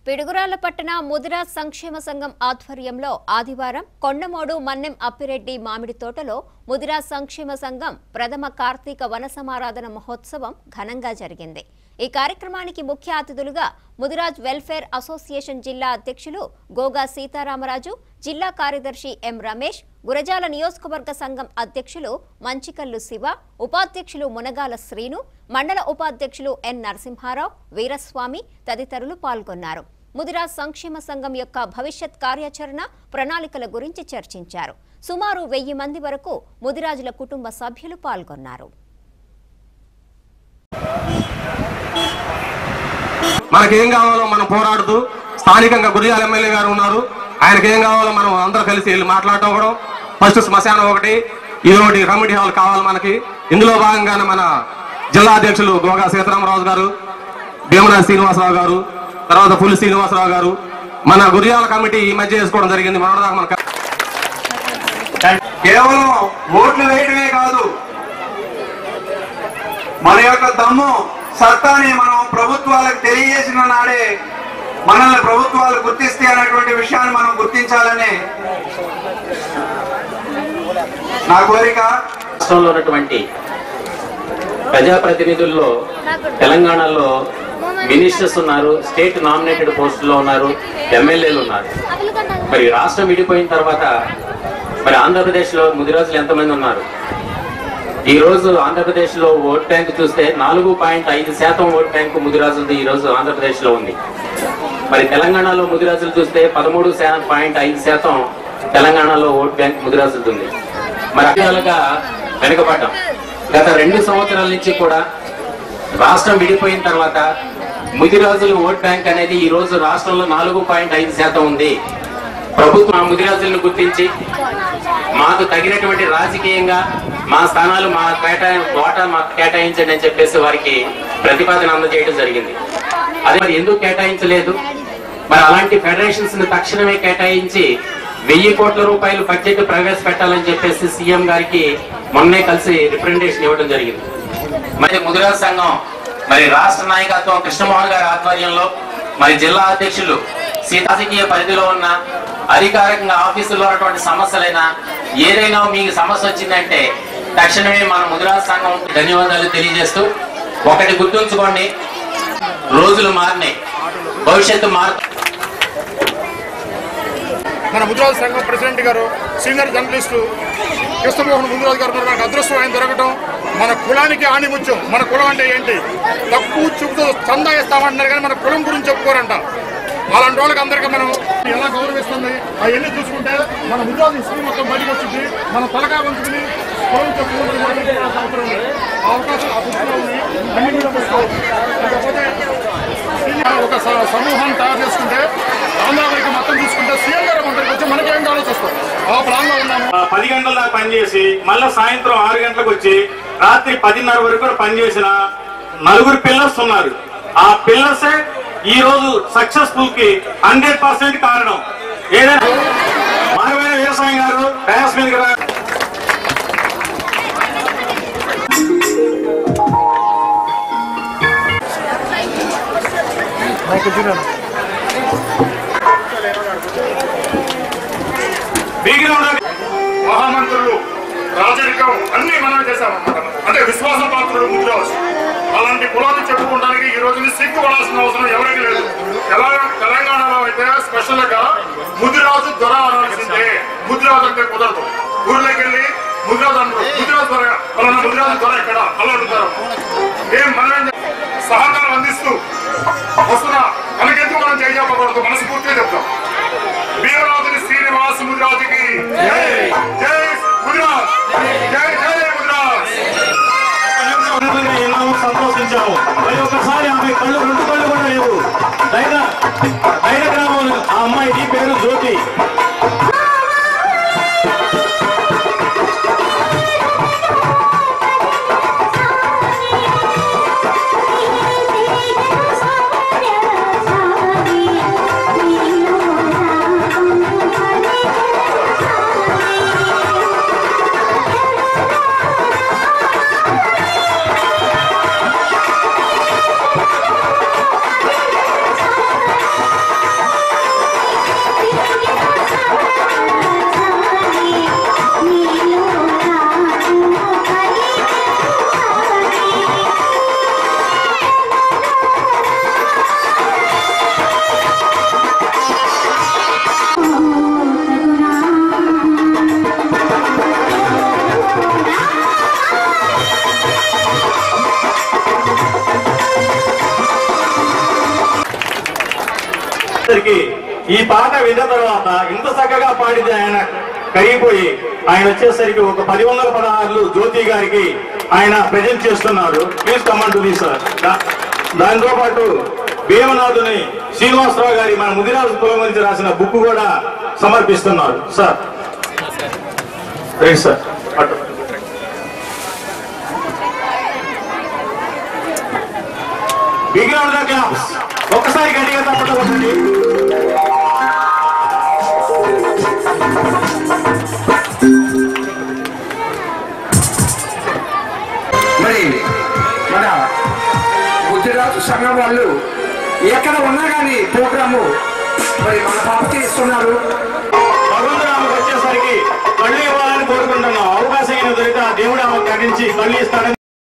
పిడుగురాళ్ల పట్టణ ముదిరా సంక్షేమ సంఘం ఆధ్వర్యంలో ఆదివారం కొండమోడు మన్నెం అప్పిరెడ్డి మామిడి తోటలో ముదిరా సంక్షేమ సంఘం ప్రథమ కార్తీక వన సమారాధన మహోత్సవం ఘనంగా జరిగింది ఈ కార్యక్రమానికి ముఖ్య అతిథులుగా ముదిరాజ్ వెల్ఫేర్ అసోసియేషన్ జిల్లా అధ్యక్షులు గోగా సీతారామరాజు జిల్లా కార్యదర్శి ఎం రమేష్ గురజాల నియోజకవర్గ సంఘం అధ్యక్షులు మంచికల్లు శివ ఉపాధ్యక్షులు మునగాల శ్రీను మండల ఉపాధ్యక్షులు ఎన్ నరసింహారావు వీరస్వామి తదితరులు పాల్గొన్నారు ముదిరా సంక్షేమ సంఘం యొక్క భవిష్యత్ కార్యాచరణ ప్రణాళికల గురించి చర్చించారు సుమారు వెయ్యి మంది వరకు ముదిరాజుల కుటుంబ సభ్యులు పాల్గొన్నారు మనకేం కావాలో మనం పోరాడుతూ స్థానికంగా గురిజాల ఎమ్మెల్యే గారు ఉన్నారు ఆయనకి ఏం కావాలో మనం అందరూ కలిసి వెళ్ళి మాట్లాడటం కూడా ఫస్ట్ శ్మశానం ఒకటి ఇది ఒకటి కమిటీ హాల్ కావాలి మనకి ఇందులో భాగంగానే మన జిల్లా అధ్యక్షులు గోగా సీతారామరాజు గారు భీమరాజు శ్రీనివాసరావు గారు తర్వాత పులి శ్రీనివాసరావు గారు మన గురిజాల కమిటీ ఈ మధ్య చేసుకోవడం జరిగింది మన మన కేవలం ఓట్లు వేయటమే కాదు మన యొక్క దమ్ము సత్తాని మనం ప్రభుత్వాలకు తెలియజేసిన నాడే మనల్ని ప్రభుత్వాలు గుర్తిస్తే అనేటువంటి విషయాన్ని మనం గుర్తించాలని నా కోరిక రాష్ట్రంలో ఉన్నటువంటి ప్రజాప్రతినిధుల్లో తెలంగాణలో మినిస్టర్స్ ఉన్నారు స్టేట్ నామినేటెడ్ పోస్టుల్లో ఉన్నారు ఎమ్మెల్యేలు ఉన్నారు మరి రాష్ట్రం విడిపోయిన తర్వాత మరి ఆంధ్రప్రదేశ్ లో ముదిరాజులు ఎంతమంది ఉన్నారు ఈ రోజు ఆంధ్రప్రదేశ్ లో ఓట్ బ్యాంక్ చూస్తే నాలుగు పాయింట్ ఐదు శాతం ఓట్ బ్యాంక్ ముదిరాజులది ఈ రోజు ఆంధ్రప్రదేశ్ లో ఉంది మరి తెలంగాణలో ముదిరాజులు చూస్తే పదమూడు శా- పాయింట్ ఐదు శాతం తెలంగాణలో ఓట్ బ్యాంక్ ముదిరాజులది ఉంది మరి అకాలుగా వెనుకబడ్డాం గత రెండు సంవత్సరాల నుంచి కూడా రాష్ట్రం విడిపోయిన తర్వాత ముదిరాజుల ఓట్ బ్యాంక్ అనేది ఈ రోజు రాష్ట్రంలో నాలుగు పాయింట్ ఐదు శాతం ఉంది ప్రభుత్వం ఆ ముదిరాజులను గుర్తించి మాకు తగినటువంటి రాజకీయంగా మా స్థానాలు మా కేటా ఓటా మాకు కేటాయించండి అని చెప్పేసి వారికి ప్రతిపాదన అందజేయడం జరిగింది అదే మరి ఎందుకు కేటాయించలేదు మరి అలాంటి ఫెడరేషన్స్ ని తక్షణమే కేటాయించి వెయ్యి కోట్ల రూపాయలు బడ్జెట్ ప్రవేశపెట్టాలని చెప్పేసి సీఎం గారికి మొన్నే కలిసి రిప్రజెంటేషన్ ఇవ్వడం జరిగింది మరి ముదిరాజ్ సంఘం మరి రాష్ట్ర నాయకత్వం కృష్ణమోహన్ గారి ఆధ్వర్యంలో మరి జిల్లా అధ్యక్షులు సీతాజకీయ పరిధిలో ఉన్న అధికారికంగా ఆఫీసులో ఉన్నటువంటి సమస్యలైనా ఏదైనా మీకు సమస్య వచ్చిందంటే తక్షణమే మన ముదిరాజ్ సంఘం ధన్యవాదాలు తెలియజేస్తూ ఒకటి గుర్తుంచుకోండి రోజులు మారినాయి భవిష్యత్తు మారు మన ముద్రాజు సంఘం ప్రెసిడెంట్ గారు సీనియర్ జర్నలిస్టు కృష్ణమోహన్ ముద్రాజు గారు మనకు అదృష్టం ఆయన దొరకటం మన కులానికి ఆణిముత్యం మన కులం అంటే ఏంటి తక్కువ చూపుతో చందా ఇస్తామంటున్నారు కానీ మన కులం గురించి చెప్పుకోరంట అలాంటి వాళ్ళకి అందరికీ మనం ఎలా గౌరవిస్తుంది అవన్నీ చూసుకుంటే మన ముద్రాజు హిస్టరీ మొత్తం బయటకు వచ్చింది మన తలకాయ వంచుకుని కులం చెప్పుకుంటుంది మనకి అవసరం ఉంది. ఆ అవకాశం ఆ పుస్తకంలో ఉంది అన్ని మీద పుస్తకాలు. ఇకపోతే ఒక స- సమూహాన్ని తయారు చేసుకుంటే ఆంధ్రప్రదేశ్ మొత్తం చూసుకుంటే సీఎం గారు మనకి వచ్చి మనకేం కావాలో చూస్తాం ఆ ప్లాన్ లో ఉన్నాము ఆ పది గంటల దాకా పనిచేసి మళ్ళీ సాయంత్రం ఆరు గంటలకు వచ్చి రాత్రి పదిన్నర వరకు కూడా పనిచేసిన నలుగురు పిల్లర్స్ ఉన్నారు ఆ పిల్లర్సే ఈ రోజు సక్సెస్ఫుల్ కి హండ్రెడ్ పర్సెంట్ కారణం ఏదైనా మానవైన వ్యవసాయం గారు డయాస్ మీద రా- బీగిన మహామంత్రులు రాజరికం అన్ని మనం చేశామన్నమాట అంటే విశ్వాస పాత్రుడు ముద్రాజు అలాంటి కులాన్ని చెప్పుకోవడానికి ఈ రోజు సిగ్గుపడాల్సిన అవసరం ఎవరికి లేదు తెలంగాణ తెలంగాణలో అయితే స్పెషల్ గా ముదిరాజు దొర అనాల్సిందే ముదిరాజు అంటే కుదరదు ఊర్లోకి వెళ్ళి ముదిరాజు అంటారు ముదిరాజు దొర అలాంటి ముదిరాజు దొర ఎక్కడ అలా అడుగుతారు ఏం మనం సహకారం అందిస్తూ వస్తున్నా మనకెందుకు మనం చేయ చెప్పకూడదు మనస్ఫూర్తిగా చెప్తాం వీరరాజుని శ్రీనివాస్ ముదిరాజుకి జై ముదిరాజ్ జై జై ముదిరాజ్ ఉన్నతంగా ఎన్నో సంతోషించాము మరి ఒకసారి ఆమె కళ్ళు రెండు కళ్ళు కూడా లేవు దైన దైన గ్రామం ఆ అమ్మాయికి పేరు జ్యోతి Thank అందరికి ఈ పాట విన్న తర్వాత ఇంత చక్కగా పాడితే ఆయన కరిగిపోయి ఆయన వచ్చేసరికి ఒక పది వందల పదహారులు జ్యోతి గారికి ఆయన ప్రజెంట్ చేస్తున్నారు ప్లీజ్ కమాండ్ టు సార్ దాంతో పాటు భీమనాథుని శ్రీనివాసరావు గారి మన ముదిరాజు కులం గురించి రాసిన బుక్ కూడా సమర్పిస్తున్నారు సార్ రైట్ సార్ అటు బిగ్రౌండ్ ద క్లాప్స్ ఒక్కసారి గట్టిగా తప్పట కొట్టండి మరి మన గుజరాత్ సంఘం వాళ్ళు ఎక్కడ ఉన్నా కానీ ప్రోగ్రాము మరి మన పాపకి ఇస్తున్నారు భగవంతుడు ఆమెకు వచ్చేసరికి కళ్ళు ఇవ్వాలని కోరుకుంటున్నాం అవకాశం అయిన దొరికితే ఆ దేవుడు ఆమెకు కట్టించి కళ్ళు ఇస్తాడని